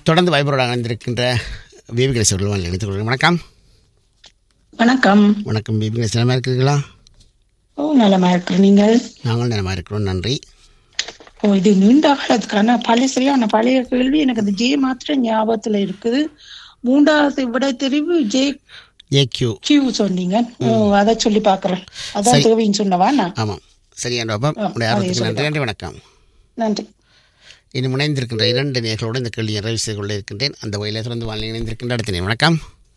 தொடர்ந்து வைபரோட அணிந்திருக்கின்ற பேபி கணேஷ் அவர்கள் வாழ் நினைத்துக் கொள்கிறேன் வணக்கம் வணக்கம் வணக்கம் பேபி கணேஷ் நலமா இருக்கிறீர்களா ஓ நலமா இருக்கு நீங்கள் நாங்கள் நலமா இருக்கிறோம் நன்றி ஓ இது நீண்ட காலத்துக்கான பழைய சரியான பழைய கேள்வி எனக்கு அந்த ஜே மாத்திரம் ஞாபகத்துல இருக்குது மூன்றாவது விடை தெரிவு ஜே ஏக்யூ கியூ சொன்னீங்க ஓ அதை சொல்லி பாக்குறேன் அதான் சரி. தேவைன்னு சொன்னவா நான் ஆமாம் சரியான பாபா ஆ, உடைய அதை ஆர்வத்துக்கு நன்றி சொல்லுங்க. நன்றி வணக்கம் நன்றி இனி முனைந்திருக்கின்ற இரண்டு நேர்களோடு இந்த கேள்வியை நிறைவு செய்து கொள்ள இருக்கின்றேன் அந்த வகையில் தொடர்ந்து வாழ் இணைந்திருக்கின்ற அடுத்த நேர் வணக்கம்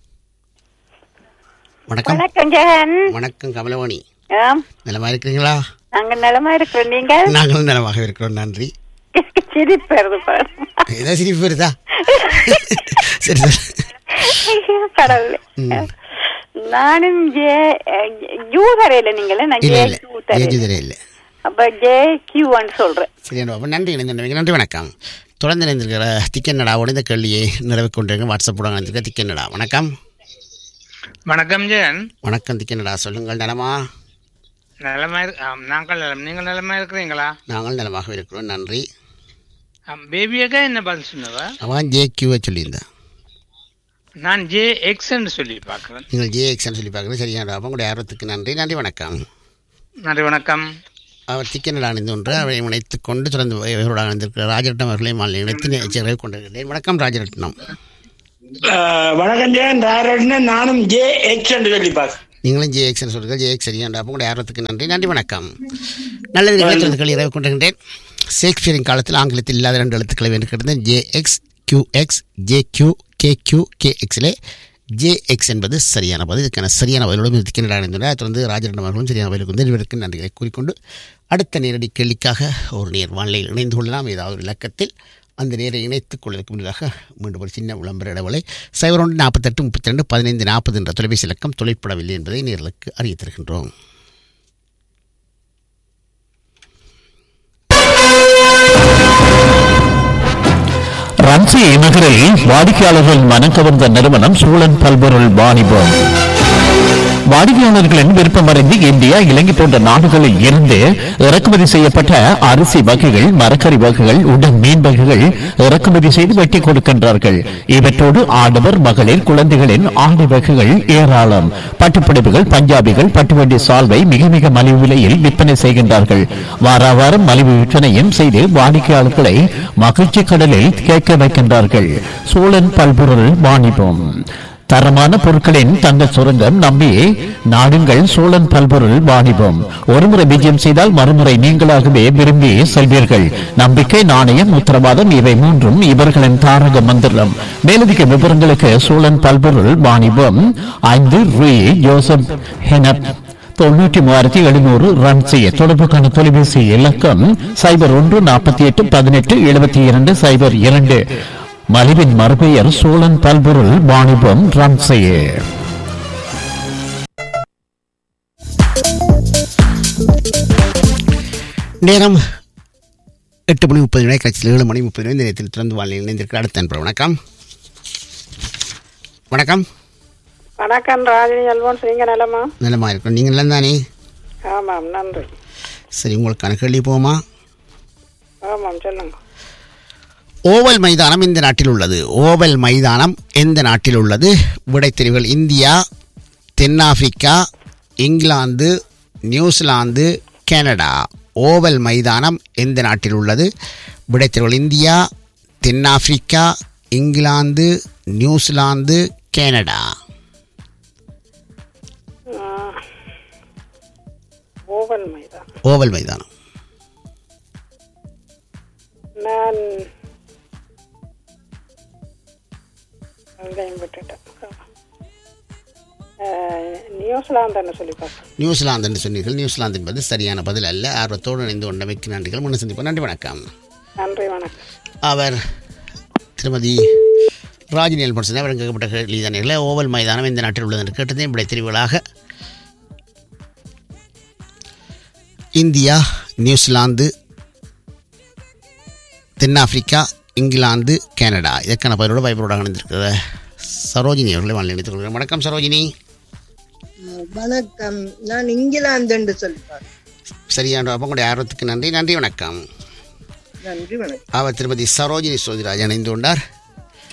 வணக்கம் வணக்கம் ஜெகன் வணக்கம் கமலவாணி ஆம் நலமா இருக்கிறீங்களா நாங்க நலமா இருக்கிறோம் நீங்க நாங்களும் நலமாக இருக்கிறோம் நன்றி சிரிப்பு வருது பாரு ஏதோ சிரிப்பு வருதா சரி சரி ஐயோ, கடவுளே ம். நானும் ஜே யூ தரையில நீங்களே நான் இல்லை ஜே இல்லை கியூ தரையில ஏஜுதரே இல்லை அப்ப ஜே கியூன்னு சொல்றேன் சரியான பாபா நன்றி இணைந்து நன்றி வணக்கம் தொடர்ந்து இணைந்திருக்கிற திக்கன்னடாவோட இந்த கேள்வியை நிறைவு கொண்டிருக்க வாட்ஸ்அப்போட இணைந்திருக்க திக்கன்னடா வணக்கம் வணக்கம் ஜெயன் வணக்கம் திக்கன்னடா சொல்லுங்கள் நலமா நலமா இரு- ஆம், நாங்கள் நலம் நீங்கள் நலமா இருக்கிறீங்களா நாங்கள் நலமாக இருக்கிறோம் நன்றி ஆம், பேபியக்கா என்ன பதில் சொன்னவ அவன் ஜே கியூவை சொல்லியிருந்தேன் நான் ஜே எக்ஸ்ன்னு சொல்லி பார்க்குறேன் நீங்கள் ஜே எக்ஸ்ன்னு சொல்லி பார்க்குறது சரியான அப்போ உங்களுடைய ஆர்வத்துக்கு நன்றி நன்றி வணக்கம் நன்றி வணக்கம் அவர் திக்கனடா அணிந்து ஒன்று அவரை இணைத்துக் கொண்டு தொடர்ந்து இவரோட அணிந்திருக்கிற ராஜரட்னம் அவர்களையும் மாலை இணைத்து நிகழ்ச்சிகளை கொண்டிருக்கிறேன் வணக்கம் ராஜரட்னம் ஆஹ் வணக்கம் ஜெயன் ராரட்ன நானும் ஜே எக்ஸ் என்று சொல்லி பாஸ் நீங்களும் ஜே எக்ஸ்ன்னு சொல்லுங்கள் ஜே எக்ஸ் சரியான அப்போ உங்களுடைய ஆர்வத்துக்கு நன்றி நன்றி வணக்கம் நல்லது நிகழ்ச்சிகள் இரவு கொண்டிருக்கின்றேன் ஷேக்ஸ்பியரின் காலத்தில் ஆங்கிலத்தில் இல்லாத ரெண்டு எழுத்துக்களை வென்று கிடந்தேன் J X Q X J Q K Q K எக்ஸிலே ஜே எக்ஸ் என்பது சரியான பதில் இதுக்கான சரியான பதிலோடு திக்கினடா அணிந்துள்ளார் தொடர்ந்து ராஜரட்னம் அவர்களும் சரியான பதிலுக்கு வந்து இவருக்கு நன்றிகளை கூறிக்கொண்டு அடுத்த நேரடி கேள்விக்காக ஒரு நேர் வானிலையில் இணைந்து கொள்ளலாம் ஏதாவது ஒரு இலக்கத்தில் அந்த நேரை இணைத்துக் கொள்வதற்கு முன்னதாக மீண்டும் ஒரு சின்ன விளம்பர இடைவெளி சைபர் ஒன்று நாற்பத்தெட்டு முப்பத்தி ரெண்டு பதினைந்து நாற்பது என்ற தொலைபேசி இலக்கம் தொலைப்படவில்லை என்பதை நேர்களுக்கு அறிய தருகின்றோம் ரன்சி நகரில் வாடிக்கையாளர்கள் மனம் கவர்ந்த நிறுவனம் சூழன் பல்பொருள் வாணிபம் வாடிக்கையாளர்களின் விருப்பமறிந்து இந்தியா இலங்கை போன்ற நாடுகளில் இருந்து இறக்குமதி செய்யப்பட்ட அரிசி வகைகள் மரக்கறி வகைகள் உடன் மீன் வகைகள் இறக்குமதி செய்து வெட்டி கொடுக்கின்றார்கள் இவற்றோடு ஆடவர் மகளிர் குழந்தைகளின் ஆடை வகைகள் ஏராளம் பட்டுப்புடவைகள் பஞ்சாபிகள் பட்டுவண்டி சால்வை மிக மிக மலிவு விலையில் விற்பனை செய்கின்றார்கள் வார வாரம் மலிவு விற்பனையும் செய்து வாடிக்கையாளர்களை மகிழ்ச்சி கடலில் கேட்க வைக்கின்றார்கள் சோழன் பல்பொருள் வாணிபம் தரமான பொருட்களின் தங்க சுரங்கம் நம்பி நாடுங்கள் சோழன் பல்பொருள் வாணிபம் ஒருமுறை விஜயம் செய்தால் மறுமுறை நீங்களாகவே விரும்பி செல்வீர்கள் நம்பிக்கை நாணயம் உத்தரவாதம் இவை மூன்றும் இவர்களின் தாரக மந்திரம் மேலதிக விவரங்களுக்கு சோழன் பல்பொருள் வாணிபம் ஐந்து ரூ ஜோசப் ஹெனப் தொண்ணூற்றி மூவாயிரத்தி எழுநூறு ரன் செய்ய தொடர்புக்கான தொலைபேசி இலக்கம் சைபர் ஒன்று நாற்பத்தி எட்டு பதினெட்டு எழுபத்தி இரண்டு சைபர் இரண்டு மலிவின் மறுபெயர் சோழன் பல்பொருள் வாணிபம் ரன் செய்ய நேரம் எட்டு மணி முப்பது மணி கட்சியில் ஏழு மணி முப்பது மணி இந்த நேரத்தில் திறந்து வாழ் இணைந்திருக்கிற அடுத்த நண்பர் வணக்கம் வணக்கம் வணக்கம் ராஜினி அல்வோன்ஸ் நீங்க நலமா நலமாக இருக்கணும் நீங்கள் எல்லாம் தானே ஆமாம் நன்றி சரி உங்களுக்கான கேள்வி போமா ஆமாம் சொல்லுங்க ஓவல் மைதானம் இந்த நாட்டில் உள்ளது ஓவல் மைதானம் எந்த நாட்டில் உள்ளது விடைத்தெரிவுகள் இந்தியா தென்னாப்பிரிக்கா இங்கிலாந்து நியூசிலாந்து கனடா ஓவல் மைதானம் எந்த நாட்டில் உள்ளது விடைத்தெரிவுகள் இந்தியா தென்னாப்பிரிக்கா இங்கிலாந்து நியூசிலாந்து கனடா ஓவல் மைதான் ஓவல் மைதானம் நான் அங்கேயும் விட்டுட்டேன் அஹ், நியூசிலாந்துன்னு சொல்லி பார்த்தேன் நியூசிலாந்து என்று சொன்னீர்கள் நியூசிலாந்து என்பது சரியான பதில் அல்ல ஆர்வத்தோடு இணைந்து கொண்டமைக்கு நன்றிகள் முன்ன சந்திப்போம் நன்றி வணக்கம் நன்றி வணக்கம் அவர் திருமதி ராஜினி எல்பன்சன் அவர் கேட்கப்பட்ட கேள்விதானிகளை ஓவல் மைதானம் இந்த நாட்டில் உள்ளது என்று கேட்டதையும் விடை தெரிவுகளாக இந்தியா நியூசிலாந்து தென்னாப்பிரிக்கா இங்கிலாந்து கனடா இதற்கான பதிலோடு வைபரோட இணைந்திருக்கிற சரோஜினி அவர்களை வாழ்ந்து இணைத்துக் கொள்கிறேன் வணக்கம் சரோஜினி வணக்கம் நான் இங்கிலாந்து என்று சொல்லுவார் சரியான அப்போ உங்களுடைய ஆர்வத்துக்கு நன்றி நன்றி வணக்கம் நன்றி வணக்கம் அவர் திருமதி சரோஜினி சோதிராஜ் இணைந்து கொண்டார்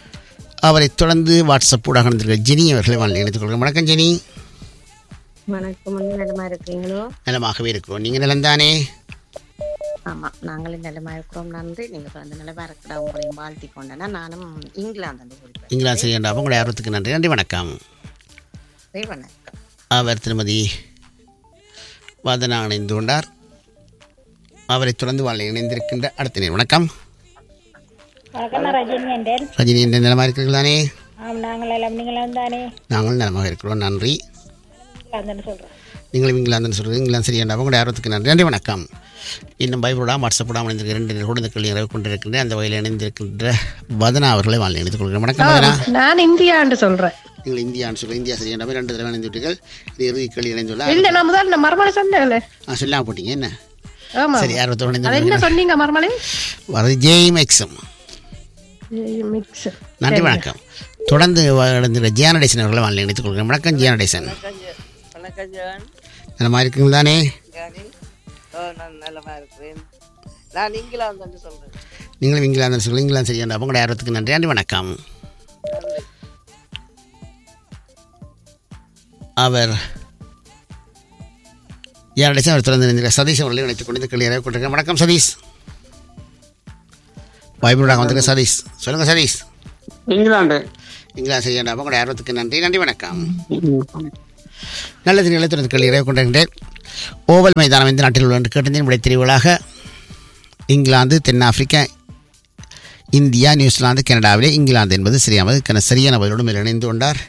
அவரைத் தொடர்ந்து வாட்ஸ்அப் ஊடாக வந்திருக்கிற ஜெனி அவர்களை வாழ்ந்து இணைத்துக் கொள்கிறேன் வணக்கம் ஜெனி வணக்கம் வந்து நலமா இருக்கிறீங்களோ நலமாகவே இருக்கிறோம் நீங்கள் நலந்தானே ஆமா நாங்களும் நலமா இருக்கிறோம் நன்றி நீங்க வந்து நலமா இருக்கிற உங்களையும் வாழ்த்தி கொண்டனா நானும் இங்கிலாந்து வந்து குறிப்பேன் இங்கிலாந்து செய்யண்டா உங்களுடைய ஆர்வத்துக்கு நன்றி நன்றி வணக்கம் வணக்கம் அவர் திருமதி வதனா இணைந்து கொண்டார் அவரை தொடர்ந்து வாழ் இணைந்திருக்கின்ற அடுத்த நேர் வணக்கம் வணக்கம் நான் ரஜினி என்றேன் ரஜினி என்ற நிலமாக இருக்கிறீர்கள் தானே ஆம் நாங்கள் எல்லாம் நீங்களும் தானே நாங்கள் நலமாக இருக்கிறோம் நன்றி இங்கிலாந்துன்னு சொல்கிறோம் நீங்களும் இங்கிலாந்துன்னு சொல்கிறது இங்கிலாந்து சரியாண்டா உங்களுடைய ஆர்வத்துக்கு நன்றி நன்றி வணக்கம் இன்னும் பயப்படாமல் வாட்ஸ்அப்படாமல் இணைந்திருக்கிற இரண்டு குழந்தைகள் இரவு கொண்டிருக்கின்ற அந்த வகையில் இணைந்திருக்கின்ற வதனா அவர்களை வாழ் இணைத்துக் கொள்கிறேன் வணக்கம் வதனா நான் இந்தியான்னு சொல்றேன் நீங்கள் இந்தியான்னு சொல்ல இந்தியா சரியாண்டா ரெண்டு தடவை இணைந்து விட்டீர்கள் இது இறுதி கேள்வி இணைந்துள்ள இல்ல நான் முதல்ல நான் மறுமலை சொன்னேன்ல ஆ சொல்லாம போட்டீங்க என்ன ஆமா சரி ஆர்வத்தோடு அது என்ன இணைந்து சொன்னீங்க மறுமலை வரது ஜெய் மேக்ஸம் மிக்ஸ் நன்றி வணக்கம் தொடர்ந்து நடந்துள்ள ஜியானடேசன் அவர்களை வாழ் இணைத்துக் கொள்கிறேன் வணக்கம் ஜியானடேசன் வணக்கம் ஜான் நலமாக இருக்கீங்க தானே ஜானி ஓ நான் நலமா இருக்கிறேன் நான் இங்கிலாந்து வந்து சொல்றேன் நீங்களும் இங்கிலாந்து சொல்லுங்கள் இங்கிலாந்து சரியாண்டா உங்களுடைய ஆர்வத்துக்கு நன்றி நன்றி வணக்கம் அவர் யாருடைய அவர் திறந்து நின்ற சதீஷ் அவர்களை இணைத்துக் கொண்டு இந்த கேள்வி கொண்டிருக்கிறேன் வணக்கம் சதீஷ் வாய்ப்புடாக வந்திருக்க சதீஷ் சொல்லுங்க சதீஷ் இங்கிலாந்து இங்கிலாந்து செய்யண்டா உங்களுடைய ஆர்வத்துக்கு நன்றி நன்றி வணக்கம் நல்லது நிலத்திற்கு கேள்வி இறைவு கொண்டிருக்கின்றேன் ஓவல் மைதானம் இந்த நாட்டில் உள்ள என்று கேட்டிருந்தேன் விடை தெரிவுகளாக இங்கிலாந்து தென்னாப்பிரிக்கா இந்தியா நியூசிலாந்து கனடாவிலே இங்கிலாந்து என்பது சரியானது சரியான பதிலோடு மேல் இணைந்து கொண்டார்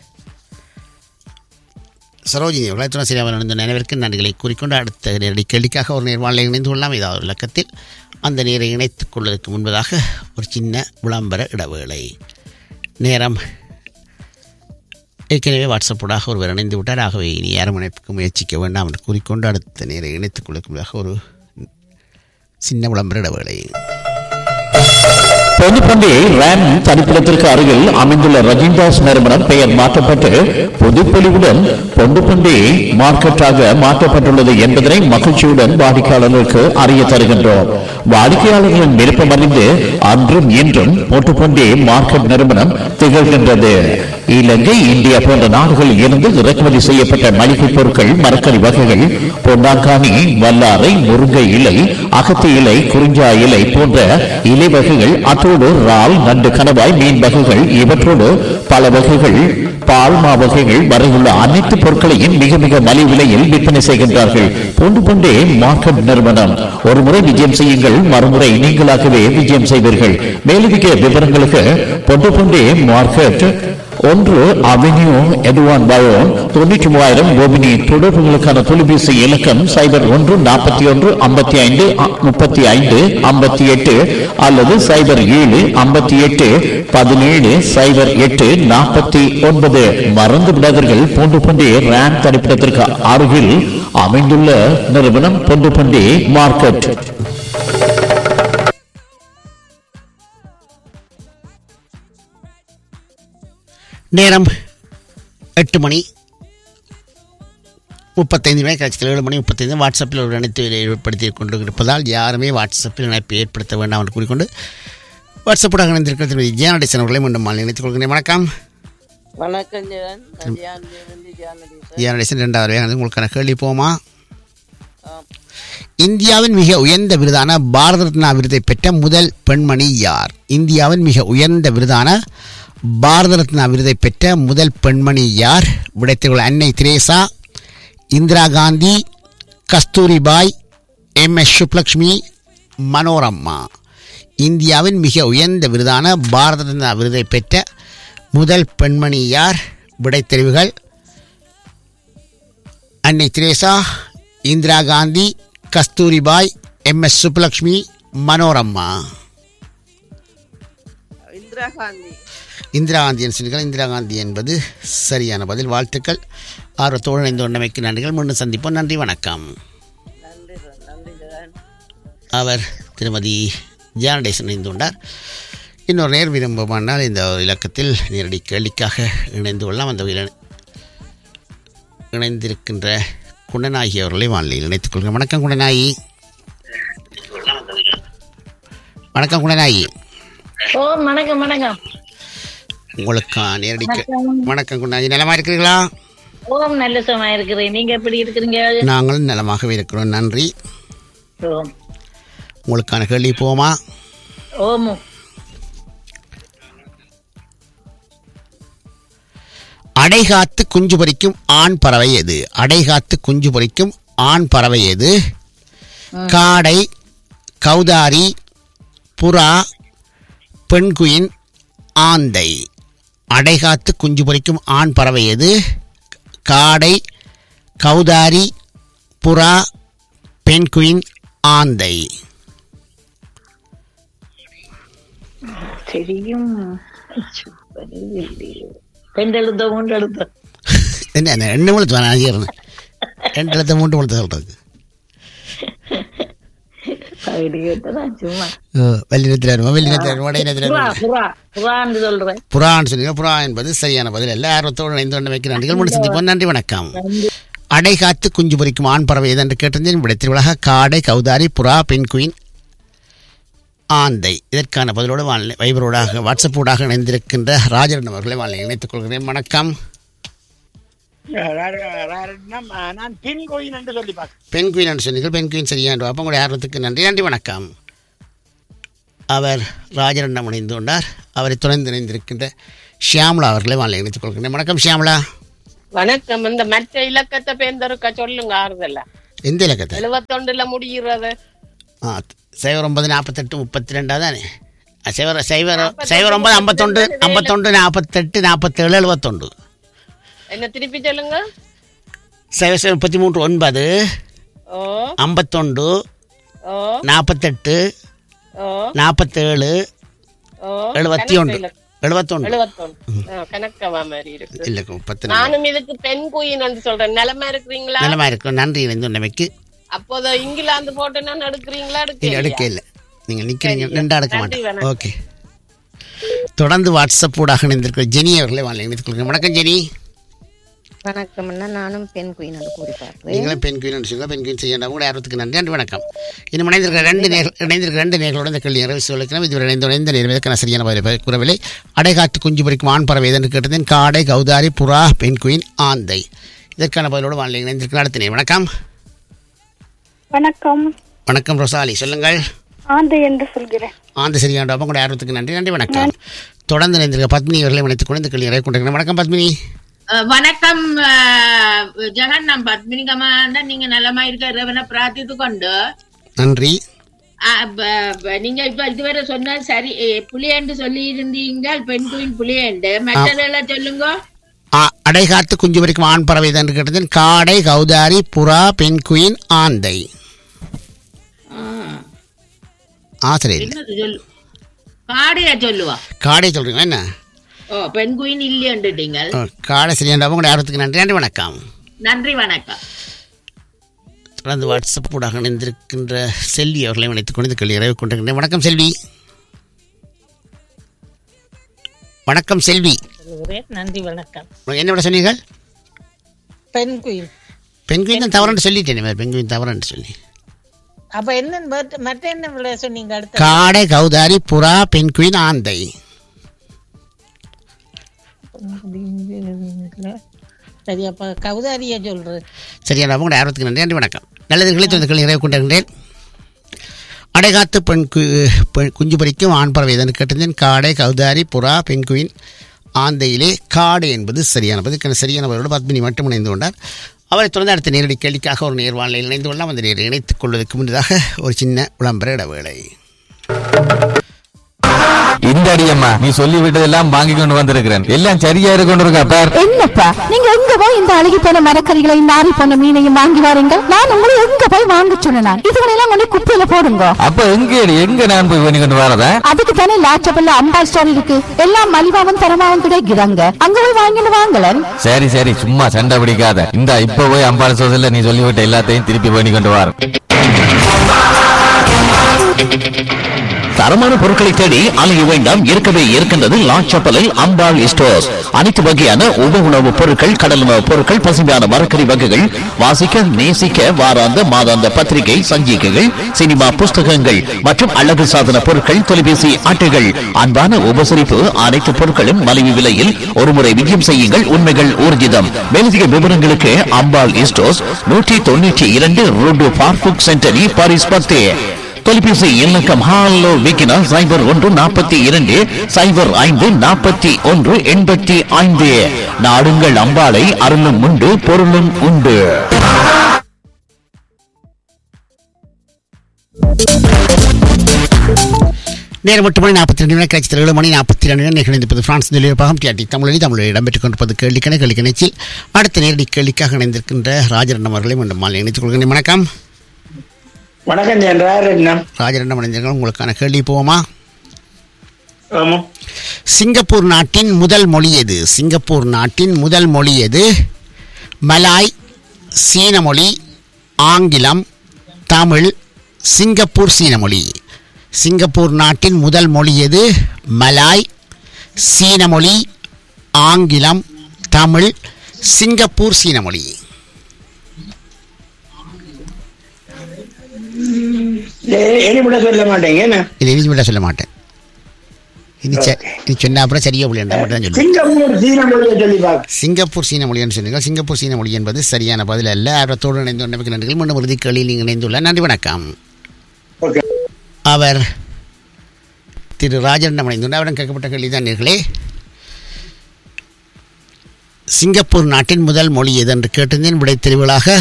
சரோஜினி அவர்கள் இத்துடன் சரியாக நடந்த நினைவிற்கு நன்றிகளை கூறிக்கொண்டு அடுத்த நேரடி கேள்விக்காக ஒரு நேர்வாளை இணைந்து கொள்ளலாம் ஏதாவது ஒரு இலக்கத்தில் அந்த நேரை இணைத்துக் கொள்வதற்கு முன்பதாக ஒரு சின்ன விளம்பர இடைவேளை நேரம் ஏற்கனவே வாட்ஸ்அப்போடாக ஒருவர் இணைந்து விட்டார் ஆகவே இனி யாரும் இணைப்புக்கு முயற்சிக்க வேண்டாம் என்று கூறிக்கொண்டு அடுத்த நேரை இணைத்துக் கொள்வதற்கு முன்பதாக ஒரு சின்ன விளம்பர இடைவேளை பொதுப்பண்டி ரேம் தனிப்பிடத்திற்கு அருகில் அமைந்துள்ள ரஜின்தாஸ் நிறுவனம் பெயர் மாற்றப்பட்டு புதுப்பொலிவுடன் பொண்டுப்பண்டி மார்க்கெட்டாக மாற்றப்பட்டுள்ளது என்பதனை மகிழ்ச்சியுடன் வாடிக்கையாளர்களுக்கு அறிய தருகின்றோம் வாடிக்கையாளர்களின் விருப்பம் அறிந்து அன்றும் இன்றும் பொட்டுப்பண்டி மார்க்கெட் நிறுவனம் திகழ்கின்றது இலங்கை இந்தியா போன்ற நாடுகளில் இருந்து இறக்குமதி செய்யப்பட்ட மளிகை பொருட்கள் மரக்கறி வகைகள் பொன்னாங்கானி வல்லாரை முருங்கை இலை அகத்தி இலை குறிஞ்சா இலை போன்ற இலை வகைகள் அத்தோடு இறால் நண்டு கணவாய் மீன் வகைகள் இவற்றோடு பல வகைகள் பால்மா வகைகள் வரையுள்ள அனைத்து பொருட்களையும் மிக மிக மலிவு விலையில் விற்பனை செய்கின்றார்கள் பொண்டு பொண்டே மார்க்கெட் நிறுவனம் ஒரு முறை விஜயம் செய்யுங்கள் மறுமுறை நீங்களாகவே விஜயம் செய்வீர்கள் மேலதிக விவரங்களுக்கு பொண்டு பொண்டே மார்க்கெட் ஒன்று அவென்யூ எதுவான் பயோன் தொண்ணூற்றி மூவாயிரம் கோபினி தொடர்புகளுக்கான தொலைபேசி இலக்கம் சைபர் ஒன்று நாற்பத்தி ஒன்று ஐம்பத்தி ஐந்து முப்பத்தி ஐந்து ஐம்பத்தி எட்டு அல்லது சைபர் ஏழு ஐம்பத்தி எட்டு பதினேழு சைபர் எட்டு நாற்பத்தி ஒன்பது மறந்து விடாதீர்கள் பூண்டு பண்டி ரேம் தரிப்பிடத்திற்கு அருகில் அமைந்துள்ள நிறுவனம் பூண்டு பண்டி மார்க்கெட் நேரம் எட்டு மணி முப்பத்தைந்து மணி கட்சியில் ஏழு மணி முப்பத்தைந்து வாட்ஸ்அப்பில் ஒரு இணைத்து ஏற்படுத்தி கொண்டு இருப்பதால் யாருமே வாட்ஸ்அப்பில் இணைப்பு ஏற்படுத்த வேண்டாம் என்று கூறிக்கொண்டு வாட்ஸ்அப்புடன் இணைந்திருக்கிற திருமதி ஜியானடேசன் அவர்களை மீண்டும் மாலை இணைத்துக் கொள்கிறேன் வணக்கம் வணக்கம் ஜான் நான் ஜான்லேருந்து ஜானடேசன் ஜியானடேசன் ரெண்டாவது வேகம் உங்களுக்கான கேள்வி போமா ஆம். இந்தியாவின் மிக உயர்ந்த விருதான பாரத ரத்னா விருதை பெற்ற முதல் பெண்மணி யார் இந்தியாவின் மிக உயர்ந்த விருதான பாரத ரத்னா விருதை பெற்ற முதல் பெண்மணி யார் விடைத்தவர்கள் அன்னை Teresa Indira Gandhi Kasturibai M S Subbulakshmi Manorama இந்தியாவின் மிக உயர்ந்த விருதான பாரத ரத்னா விருதை பெற்ற முதல் பெண்மணி யார் விடைத்தெரிவுகள் அன்னை Teresa Indira Gandhi Kasturibai M S Subbulakshmi Manorama Indira Gandhi Indira Gandhi என்று சொன்னீர்கள் இந்திரா காந்தி என்பது சரியான பதில் வாழ்த்துக்கள் ஆர்வத்தோடு இணைந்து கொண்டமைக்கு நன்றிகள் மீண்டும் சந்திப்போம் நன்றி வணக்கம் நன்றி நன்றி ஜான் அவர் திருமதி ஜானடேசன் இணைந்து கொண்டார் இன்னொரு நேர் விரும்பமானால் இந்த இலக்கத்தில் நேரடி கேள்விக்காக இணைந்து கொள்ளலாம் அந்த வகையில் இணைந்திருக்கின்ற குணநாயகி அவர்களை வானிலையில் இணைத்துக் கொள்கிறேன் வணக்கம் குணநாயகி வணக்கம் குணநாயகி ஓ வணக்கம் வணக்கம் உங்களுக்கான நேரடி கே- வணக்கம் குண்டாஜி நலமா இருக்கிறீங்களா ஓம் நல்ல சுகமா இருக்கிறேன் நீங்க எப்படி இருக்கிறீங்க நாங்களும் நலமாகவே இருக்கிறோம் நன்றி ஓம் உங்களுக்கான கேள்வி போமா ஓமு அடைகாத்து குஞ்சு பொரிக்கும் ஆண் பறவை எது அடைகாத்து குஞ்சு பொரிக்கும் ஆண் பறவை எது காடை கௌதாரி புறா பெண்குயின் ஆந்தை அடைகாத்து குஞ்சு பொரிக்கும் ஆண் பறவை எது காடை கௌதாரி புறா பெண்குயின் ஆந்தை தெரியும் பெண்டெழுத்த மூண்டெழுத்த என்ன என்ன ரெண்டு மூலத்து வேணாம் அங்கே இருந்தேன் ரெண்டு எழுத்து மூன்று மூலத்தை சொல்கிறது கேட்டதான் சும்மா வெள்ளினத்தில் வருமா வெள்ளினத்தில் வருமா இடையினத்தில் புறா வருமா புறா புறான்னு சொல்றேன் புறான்னு சொன்னீங்க புறா என்பது சரியான பதில் எல்லா ஆர்வத்தோடு இணைந்து கொண்டு வைக்கிற நன்றிகள் முடிச்சு சந்திப்போம் நன்றி வணக்கம் அடைகாத்து குஞ்சு பொரிக்கும் ஆண் பறவை எதென்று கேட்டிருந்தேன் விடத்தில் உலக காடை கௌதாரி புறா பெண் குயின் ஆந்தை இதற்கான பதிலோடு வானிலை வைபரோடாக வாட்ஸ்அப் ஊடாக இணைந்திருக்கின்ற ராஜரன் அவர்களை வானிலை இணைத்துக் கொள்கிறேன் வணக்கம் நான் பின் கோயின் என்று சொல்லி பார்க்கிறேன் பெண் குயின் என்று சொன்னீர்கள் பெண் குயின் சரியான அப்போ உங்களுடைய ஆர்வத்துக்கு நன்றி நன்றி வணக்கம் அவர் ராஜரண்ணம் இணைந்து கொண்டார் அவரை துணைந்து இணைந்திருக்கின்ற ஷியாமலா அவர்களை வானிலை இணைத்துக் கொள்கிறேன் வணக்கம் ஷியாமலா வணக்கம் இந்த மற்ற இலக்கத்தை பேர்ந்தருக்க சொல்லுங்க ஆறுதல்ல எந்த இலக்கத்தை எழுபத்தொண்டுல முடிகிறது ஆ சைவர் ஒன்பது நாற்பத்தெட்டு முப்பத்தி ரெண்டா தானே ஆ, சைவர் சைவர் சைவர் ஒன்பது ஐம்பத்தொண்டு ஐம்பத்தொண்டு நாற்பத்தெட்டு நாற்பத்தேழு எழுபத்தொண்டு என்ன திருப்பி சொல்லுங்க சைவர் சைவர் முப்பத்தி மூன்று ஒன்பது ஓ ஐம்பத்தொண்டு ஓ நாற்பத்தெட்டு ஓ நாற்பத்தேழு ஓ எழுபத்தி ஒன்று கணக்கு எழுபத்தொன்று எழுபத்தொன்று ஆ, கணக்கவா மாதிரி இருக்கு இல்லை முப்பத்தி நாலு நானும் இதுக்கு பெண் குயின் என்று சொல்றேன் நிலைமை இருக்கிறீங்களா நலமா இருக்கும் நன்றி இணைந்து உண்மைக்கு அப்போது இங்கிலாந்து போட்டு நான் எடுக்கிறீங்களா இல்லை எடுக்க எடுக்க இல்லை நீங்கள் நிற்கிறீங்க நின்றா எடுக்க நன்றி, மாட்டேன் வணக்கம். ஓகே தொடர்ந்து வாட்ஸ்அப் ஊடாக இணைந்திருக்கிற ஜெனி அவர்களை வானிலை இணைத்துக் கொள்கிறேன் வணக்கம் ஜெனி வணக்கம்னா நானும் பெண் குயின் என்று கூறி பார்க்கிறேன் நீங்களும் பெண் குயின் சொல்லுங்க பெண் குயின் செய்ய உங்களுடைய ஆர்வத்துக்கு நன்றி நன்றி வணக்கம் இன்னும் இணைந்திருக்கிற ரெண்டு நேர் இணைந்திருக்கிற ரெண்டு நேர்களோட இந்த கேள்வி நிறைவு சொல்லிக்கிறோம் இதுவரை இணைந்த இணைந்த நேரம் இதற்கான சரியான பதில் கூறவில்லை அடைகாத்து குஞ்சு பறிக்கும் ஆண் பறவை எதென்று கேட்டதேன் காடை கௌதாரி புறா பெண் குயின் ஆந்தை இதற்கான பதிலோடு வானிலை இணைந்திருக்கிற அடுத்த நேர் வணக்கம் வணக்கம் வணக்கம் ரொசாலி சொல்லுங்கள் ஆந்தை என்று சொல்கிறேன் ஆந்த சரியான உங்களுடைய ஆர்வத்துக்கு நன்றி நன்றி வணக்கம் தொடர்ந்து இணைந்திருக்க பத்மினி அவர்களை இணைத்துக் கொண்டு இந்த கேள்வி நிறைவு கொண்டிருக்கிறேன் வணக்கம் பத்மினி அஹ் வணக்கம் அஹ், ஜெகன் நான் பத்மினி கமாண்டன் நீங்க நலமா இருக்க இறைவனை பிரார்த்தித்து கொண்டு நன்றி அஹ், ப- ப- நீங்க இப்ப இதுவரை சொன்ன சரி அஹ், புலியண்டு சொல்லி இருந்தீங்க பெண் குயின் புலியண்டு மற்றதெல்லாம் சொல்லுங்க ஆ- அடைகாத்து குஞ்சு பறிக்கும் ஆண் பறவை எதென்று கேட்டதேன் காடை கௌதாரி புறா பெண் குயின் ஆந்தை ஆசிரியர் என்னது சொல்லு காடையா சொல்லுவா காடை சொல்றீங்களா என்ன ஓ பெண் குயின் இல்லையண்டுட்டீங்க ஓ, காடை சரியான உங்களுடைய ஆர்வத்துக்கு நன்றி நன்றி வணக்கம் நன்றி வணக்கம் தொடர்ந்து வாட்ஸ்அப் ஊடாக இணைந்திருக்கின்ற செல்வி அவர்களை இணைத்துக் கொண்டு இந்த கேள்வி நிறைவு கொண்டிருக்கின்றேன் வணக்கம் செல்வி வணக்கம் செல்வி நன்றி வணக்கம் என்ன விட சொன்னீர்கள் பெண் குயில் பெண் குயின் தான் தவறுன்னு சொல்லிட்டேன் பெண் குயின் தவறுன்னு சொல்லி அப்ப என்ன மற்ற- மற்ற என்ன விட சொன்னீங்க அடுத்த காடை கௌதாரி புறா பெண் குயின் ஆந்தை சரி அப்ப கௌதாரிய சொல்றது சரியான உங்களுடைய ஆர்வத்துக்கு நன்றி நன்றி வணக்கம் நல்லது இந்த கேள்வி நிறைவு கொண்டிருக்கின்றேன் அடைகாத்து பெண் கு பெண் குஞ்சு பறிக்கும் ஆண் பறவை எதற்கு கேட்டிருந்தேன் காடை கௌதாரி புறா பெண் குயின் ஆந்தையிலே காடை என்பது சரியான பதில் சரியான பதிலோடு பத்மினி மட்டும் இணைந்து கொண்டார் அவரை தொடர்ந்து அடுத்த நேரடி கேள்விக்காக ஒரு நேர்வாழ்நிலையில் இணைந்து கொள்ளலாம் அந்த நேரை இணைத்துக் கொள்வதற்கு முன்னதாக ஒரு சின்ன விளம்பர இடைவேளை இந்த அடியம்மா நீ சொல்லி விட்டதெல்லாம் வாங்கி கொண்டு வந்திருக்கிறேன் எல்லாம் சரியா கொண்டு இருக்கா பார் என்னப்பா நீங்க எங்க போய் இந்த அழுகி போன மரக்கறிகளையும் நாரி போன மீனையும் வாங்கி வாரீங்க நான் உங்களை எங்க போய் வாங்க சொன்னேன் இதுகளெல்லாம் கொண்டு குப்பையில போடுங்க அப்ப எங்க எங்க நான் போய் பண்ணி கொண்டு வரதா அதுக்கு தானே லாச்சபல்ல அம்பா ஸ்டோர் இருக்கு எல்லாம் மலிவாவும் தரமாவும் கிடைக்கிறாங்க அங்க போய் வாங்கிட்டு வாங்கலன் சரி சரி சும்மா சண்டை பிடிக்காத இந்த இப்ப போய் அம்பாள் சோதல நீ சொல்லிவிட்ட எல்லாத்தையும் திருப்பி பண்ணி கொண்டு வர தரமான பொருட்களை தேடி அலைய வேண்டாம் இருக்கவே இருக்கின்றது லாச்சப்பலில் அம்பாள் ஸ்டோர்ஸ் அனைத்து வகையான உப உணவுப் பொருட்கள் கடல் உணவுப் பொருட்கள் பசுமையான மரக்கறி வகைகள் வாசிக்க நேசிக்க வாராந்த மாதாந்த பத்திரிகை சஞ்சிகைகள் சினிமா புஸ்தகங்கள் மற்றும் அழகு சாதன பொருட்கள் தொலைபேசி அட்டைகள் அன்பான உபசரிப்பு அனைத்து பொருட்களும் மலிவு விலையில் ஒருமுறை விஜயம் செய்யுங்கள் உண்மைகள் ஊர்ஜிதம் மேலதிக விவரங்களுக்கு அம்பாள் ஸ்டோர்ஸ் நூற்றி தொண்ணூற்றி இரண்டு ரோடு பார்புக் சென்டரி பாரிஸ் பத்து தொலைபேசி இலக்கம் ஹாலோ விக்கினா சைபர் ஒன்று நாற்பத்தி இரண்டு சைபர் ஐந்து நாற்பத்தி ஒன்று எண்பத்தி ஐந்து நாடுங்கள் அம்பாளை அருளும் உண்டு பொருளும் உண்டு நேரம் எட்டு மணி நாற்பத்தி ரெண்டு நிமிடம் கழிச்சு ஏழு மணி நாற்பத்தி ரெண்டு நிமிடம் நிகழ்ந்திருப்பது பிரான்ஸ் நிலையப்பாகம் டிஆர்டி தமிழில் தமிழில் இடம்பெற்றுக் கொண்டிருப்பது கேள்விக்கணை கேள்வி நிகழ்ச்சியில் அடுத்த நேரடி கேள்விக்காக இணைந்திருக்கின்ற ராஜரண்ணம் அவர்களை மீண்டும் மாலை இணைத்துக் கொள்கிறேன் வணக்கம் வணக்கம் என் ராஜரட்னம் ராஜரண்ணம் இணைந்திருக்கிறோம் உங்களுக்கான கேள்வி போவோமா ஆமா சிங்கப்பூர் நாட்டின் முதல் மொழி எது சிங்கப்பூர் நாட்டின் முதல் மொழி எது மலாய் சீன மொழி ஆங்கிலம் தமிழ் சிங்கப்பூர் சீன மொழி சிங்கப்பூர் நாட்டின் முதல் மொழி எது மலாய் சீன மொழி ஆங்கிலம் தமிழ் சிங்கப்பூர் சீன மொழி எனிபட சொல்ல மாட்டேங்க என்ன இது இனி மட்டும் சொல்ல மாட்டேன் இனி ச- இனி சொன்ன அப்புறம் சரியா புள்ளியண்டா மட்டும் தான் சொல்லுவேன் சிங்கப்பூர் சீன மொழியை சொல்லி பார்க்க சிங்கப்பூர் சீன மொழி என்று சொன்னீர்கள் சிங்கப்பூர் சீன மொழி என்பது சரியான பதில் அல்ல அவரத்தோடு இணைந்து கொண்டமைக்கு நன்றிகள் மீண்டும் இறுதி கேள்வியில் நீங்கள் இணைந்துள்ள நன்றி வணக்கம் ஓகே அவர் திரு ராஜன் இணைந்துள்ள அவரிடம் கேட்கப்பட்ட கேள்விதான் நேர்களே சிங்கப்பூர் நாட்டின் முதல் மொழி எது என்று கேட்டிருந்தேன் விடை தெரிவுகளாக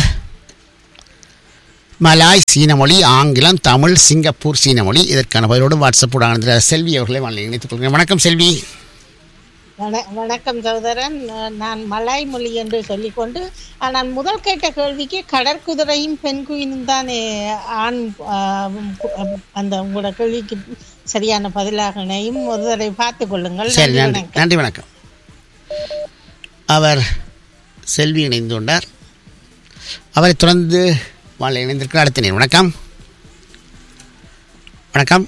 மலாய் சீன மொழி ஆங்கிலம் தமிழ் சிங்கப்பூர் சீன மொழி இதற்கான பதிலோடு வாட்ஸ்அப் ஊடாக செல்வி அவர்களை வானிலை இணைத்துக் கொள்கிறேன் வணக்கம் செல்வி வண- வணக்கம் சகோதரன் நான் நான் மலாய் மொழி என்று சொல்லிக்கொண்டு ஆனால் முதல் கேட்ட கேள்விக்கு கடற்குதிரையும் பெண்குயினும் தான் ஆண் ஆம், கு- அந்த உங்களோட கேள்விக்கு சரியான பதிலாக இணையும் ஒரு தடவை பார்த்துக் கொள்ளுங்கள் சரி நன்றி, நன்றி வணக்கம். நன்றி வணக்கம் அவர் செல்வி இணைந்து கொண்டார் அவரை தொடர்ந்து வாழ இணைந்திருக்கிறார் அடுத்த நேரம் வணக்கம் வணக்கம்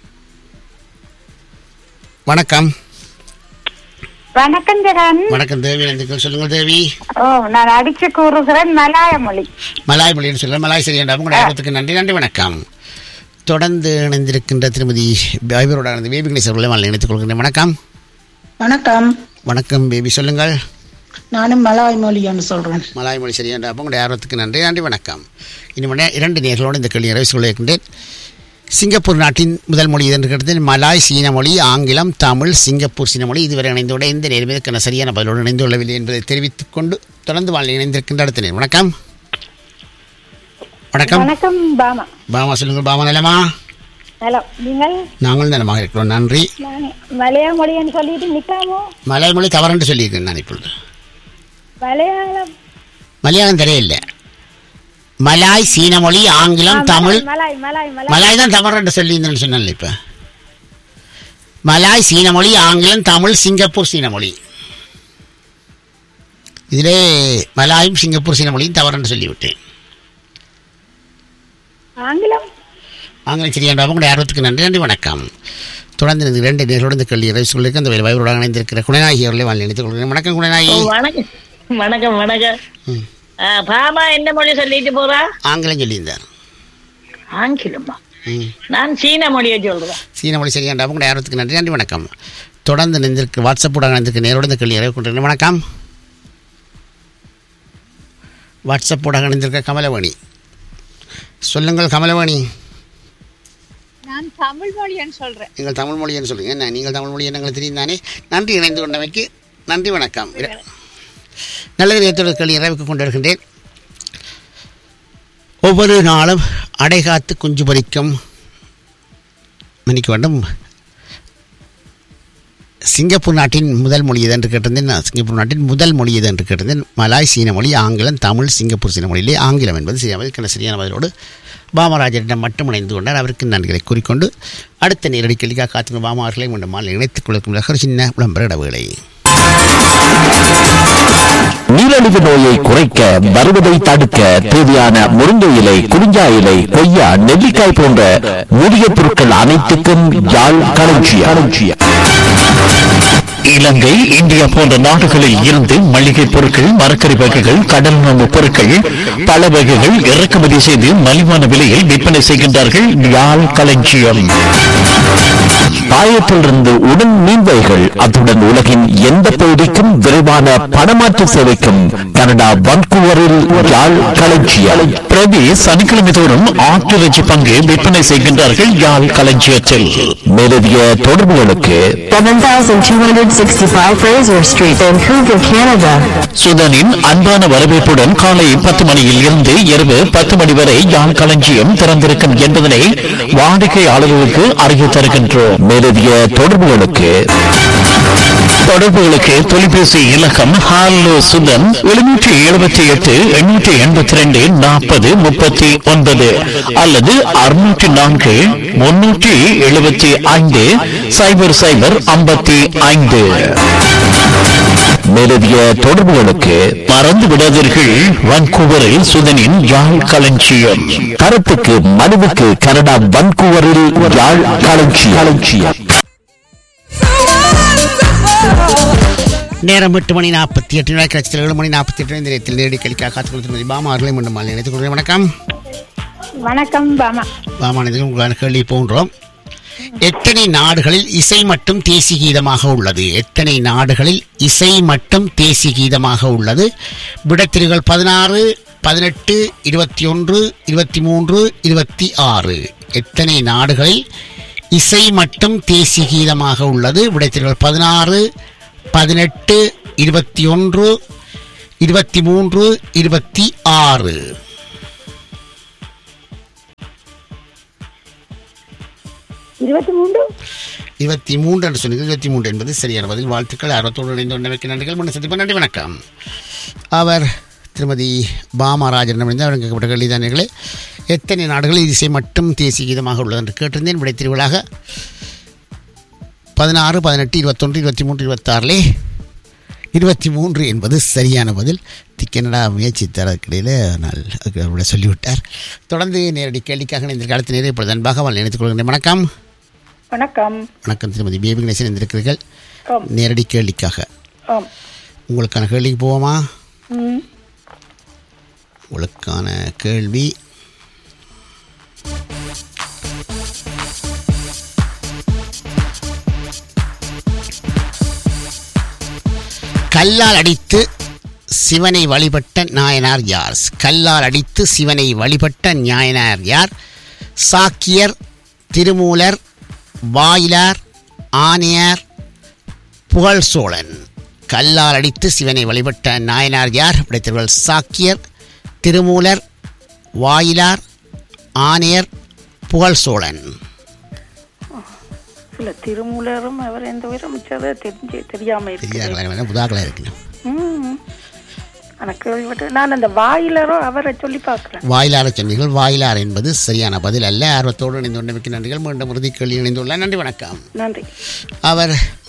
வணக்கம் வணக்கம் ஜெகன் வணக்கம் தேவி இணைந்திருக்கிறோம் சொல்லுங்கள் தேவி ஓ நான் அடிச்சு கூறுகிறேன் மலாய மொழி மலாய் மொழின்னு சொல்ல மலாய் சரியாண்டா உங்களுடைய ஆர்வத்துக்கு நன்றி நன்றி வணக்கம் தொடர்ந்து இணைந்திருக்கின்ற திருமதி ஐவரோட பேபி கணேச் அவர்களை வாழ இணைத்துக் கொள்கிறேன் வணக்கம் வணக்கம் வணக்கம் பேபி சொல்லுங்கள் நானும் மலாய் மொழியான்னு சொல்றேன் மலாய் மொழி சரியாண்டா அப்போ உங்களுடைய ஆர்வத்துக்கு நன்றி நன்றி வணக்கம் இனிமே இரண்டு நேர்களோடு இந்த கேள்வி நிறைவு சொல்ல இருக்கின்றேன் சிங்கப்பூர் நாட்டின் முதல் மொழி என்று கேட்டதில் மலாய் சீன மொழி ஆங்கிலம் தமிழ் சிங்கப்பூர் சீன மொழி இதுவரை இணைந்தோட இந்த நேரம் இதற்கான சரியான பதிலோடு இணைந்து கொள்ளவில்லை என்பதை தெரிவித்துக் கொண்டு தொடர்ந்து வாழ் இணைந்திருக்கின்ற அடுத்த நேரம் வணக்கம் வணக்கம் வணக்கம் பாமா பாமா சொல்லுங்கள் பாமா நிலமா ஹலோ நீங்கள் நாங்கள் நலமாக இருக்கிறோம் நன்றி நான் மலைய மொழின்னு சொல்லிட்டு நிக்காமோ மலாய் மொழி தவறுன்னு சொல்லியிருக்கேன் நான் இப்பொழுது மலையாளம் மலையாளம் தெரியல மலாய் சீன மொழி ஆங்கிலம் ஆ, Tamil Malay Malay Malay Malay தான் தவறுன்னு சொல்லியிருந்தேன்னு சொன்னேன்ல இப்போ மலாய் சீன மொழி ஆங்கிலம் தமிழ் சிங்கப்பூர் சீன மொழி இதிலே மலாயும் சிங்கப்பூர் சீன மொழியும் தவறுன்னு சொல்லிவிட்டேன் ஆங்கிலம் ஆங்கிலம் சரியாண்டா உங்களுடைய ஆர்வத்துக்கு நன்றி நன்றி வணக்கம் தொடர்ந்து இந்த இரண்டு நேரோடு இந்த கல்வி இறை சொல்லியிருக்க அந்த வயவரோட இணைந்திருக்கிற குணநாயகி அவர்களை வாழ் நினைத்துக் கொள்கிறேன் வணக்கம் குணநாயகி ஓ, வணக்கம் வணக்கம் வணக்கம் ம். ஆ, பாமா என்ன மொழி சொல்லிட்டு போறா ஆங்கிலம் சொல்லியிருந்தார் ஆங்கிலமா ம் நான் சீன மொழியை சொல்றேன் சீன மொழி சரியாண்டா உங்களுடைய ஆர்வத்துக்கு நன்றி நன்றி வணக்கம் தொடர்ந்து நின்றிருக்கு வாட்ஸ்அப்போட இணைந்திருக்க நேரோடு இந்த கல்வி இறை கொண்டிருக்கிறேன் வணக்கம் வாட்ஸ்அப்போட இணைந்திருக்க கமலவாணி சொல்லுங்கள் கமலவாணி நான் தமிழ் மொழின்னு சொல்றேன் நீங்கள் தமிழ் மொழின்னு சொல்லுங்கள் என்ன நீங்கள் தமிழ் மொழி எங்களுக்கு தெரியும் தானே நன்றி இணைந்து கொண்டமைக்கு நன்றி வணக்கம் நல்ல நேரத்தோடு கேள்வி நிறைவுக்கு கொண்டு வருகின்றேன் ஒவ்வொரு நாளும் அடைகாத்து குஞ்சு பறிக்கும் மன்னிக்க வேண்டும் சிங்கப்பூர் நாட்டின் முதல் மொழி எது என்று கேட்டிருந்தேன் நான் சிங்கப்பூர் நாட்டின் முதல் மொழி எது என்று கேட்டிருந்தேன் மலாய் சீன மொழி ஆங்கிலம் தமிழ் சிங்கப்பூர் சீன மொழியிலே ஆங்கிலம் என்பது சரியான பதில் சரியான பதிலோடு பாமராஜரிடம் மட்டும் இணைந்து கொண்டார் அவருக்கு நன்றிகளை கூறிக்கொண்டு அடுத்த நேரடி கேள்விக்காக காத்திருந்த பாமாவர்களை மீண்டும் மாலை இணைத்துக் கொள்ளும் ஒரு சின்ன விளம்பர இடவேளை நீல நீரிழிவு நோயை குறைக்க வருவதை தடுக்க தேவையான முருங்கை இலை குறிஞ்சா இலை கொய்யா நெல்லிக்காய் போன்ற மூலிகை பொருட்கள் அனைத்துக்கும் யாழ் களஞ்சியம் இலங்கை இந்தியா போன்ற நாடுகளில் இருந்து மளிகை பொருட்கள் மரக்கறி வகைகள் கடல் உணவு பொருட்கள் பல வகைகள் இறக்குமதி செய்து மலிவான விலையில் விற்பனை செய்கின்றார்கள் யாழ் களஞ்சியம் பாயத்திலிருந்து உடன் மீன் வகைகள் அத்துடன் உலகின் எந்த பகுதிக்கும் விரைவான பணமாற்று சேவைக்கும் கனடா வன்கூவரில் யாழ் களஞ்சியம் பிரதி சனிக்கிழமை தோறும் ஆட்டிறைச்சி பங்கு விற்பனை செய்கின்றார்கள் யாழ் களஞ்சியத்தில் மேலதிக தொடர்புகளுக்கு 7265 Fraser Street, Vancouver, Canada. சுதனின் அன்பான வரவேற்புடன் காலை பத்து மணியில் இருந்து இரவு பத்து மணி வரை யாழ் களஞ்சியம் திறந்திருக்கும் என்பதனை வாடிக்கையாளர்களுக்கு அறிய தருகின்றோம் மேலதிக தொடர்புகளுக்கு தொடர்புகளுக்கு தொலைபேசி இலக்கம் ஹாலோ சுதன் எழுநூற்றி எழுபத்தி எட்டு எண்ணூற்றி எண்பத்தி ரெண்டு நாற்பது முப்பத்தி ஒன்பது அல்லது அறுநூற்றி நான்கு முன்னூற்றி எழுபத்தி ஐந்து சைபர் சைபர் ஐம்பத்தி ஐந்து மேலதிக தொடர்புகளுக்கு மறந்து விடாதீர்கள் வான்கூவரில் சுதனின் யாழ் களஞ்சியம் கருத்துக்கு மனுவுக்கு கனடா வான்கூவரில் யாழ் களஞ்சியம் களஞ்சியம் நேரம் எட்டு மணி நாற்பத்தி எட்டு நாள் கட்சியில் ஏழு மணி நாற்பத்தி எட்டு இந்த நேரத்தில் நேரடி கலிக்காக காத்துக் கொடுத்திருந்தது பாமா அவர்களை மீண்டும் மாலை நினைத்துக் கொள்கிறேன் வணக்கம் வணக்கம் பாமா பாமா நினைத்து உங்களான கேள்வி போன்றோம் எத்தனை நாடுகளில் இசை மட்டும் தேசிய கீதமாக உள்ளது எத்தனை நாடுகளில் இசை மட்டும் தேசிய கீதமாக உள்ளது விடத்திரிகள் பதினாறு பதினெட்டு இருபத்தி ஒன்று இருபத்தி மூன்று இருபத்தி ஆறு எத்தனை நாடுகளில் இசை மட்டும் தேசிய கீதமாக உள்ளது விடத்திரிகள் பதினாறு பதினெட்டு இருபத்தி ஒன்று இருபத்தி மூன்று இருபத்தி ஆறு இருபத்தி மூன்று இருபத்தி மூன்று என்று சொன்னீங்க இருபத்தி மூன்று என்பது சரியான பதில் வாழ்த்துக்கள் ஆர்வத்தோடு இணைந்து கொண்டமைக்கு நன்றிகள் முன்ன சந்திப்பு நன்றி வணக்கம் அவர் திருமதி பாமராஜன் அமைந்து அவர் கேட்கப்பட்ட கேள்விதானிகளே எத்தனை நாடுகளில் இசை மட்டும் தேசிய கீதமாக உள்ளது என்று கேட்டிருந்தேன் விடை திருவிழாக பதினாறு பதினெட்டு இருபத்தொன்று இருபத்தி மூன்று இருபத்தாறிலே இருபத்தி மூன்று என்பது சரியான பதில் திக்கனடா முயற்சி தரக்கிடையில் நான் அவருடைய சொல்லிவிட்டார் தொடர்ந்து நேரடி கேள்விக்காக இந்த காலத்து நேரம் இப்பொழுது அன்பாக அவள் நினைத்துக் கொள்கின்றேன் வணக்கம் வணக்கம் வணக்கம் திருமதி பேபி கணேசன் இருந்திருக்கிறீர்கள் ஆம். நேரடி கேள்விக்காக ஆம் உங்களுக்கான கேள்விக்கு போவோமா ம் உங்களுக்கான கேள்வி கல்லால் அடித்து சிவனை வழிபட்ட நாயனார் யார் கல்லால் அடித்து சிவனை வழிபட்ட நாயனார் யார் சாக்கியர் திருமூலர் வாயிலார் ஆணையார் புகழ் சோழன் கல்லால் அடித்து சிவனை வழிபட்ட நாயனார் யார் விடைத்தவர்கள் சாக்கியர் திருமூலர் வாயிலார் ஆணையர் புகழ் சோழன் இல்ல திருமூலரும் அவர் எந்த உயரம் மிச்சத தெரிஞ்சு தெரியாம இருக்கு தெரியாத புதாக்களாக இருக்கணும் ம் ஆனா கேள்விப்பட்டு நான் அந்த வாயிலரோ அவரை சொல்லி பார்க்கிறேன் வாயிலார சொன்னீர்கள் வாயிலார் என்பது சரியான பதில் அல்ல ஆர்வத்தோடு இணைந்து கொண்டமைக்கு நன்றிகள் மீண்டும் உறுதி கேள்வி இணைந்துள்ளார் நன்றி வணக்கம் நன்றி அவர்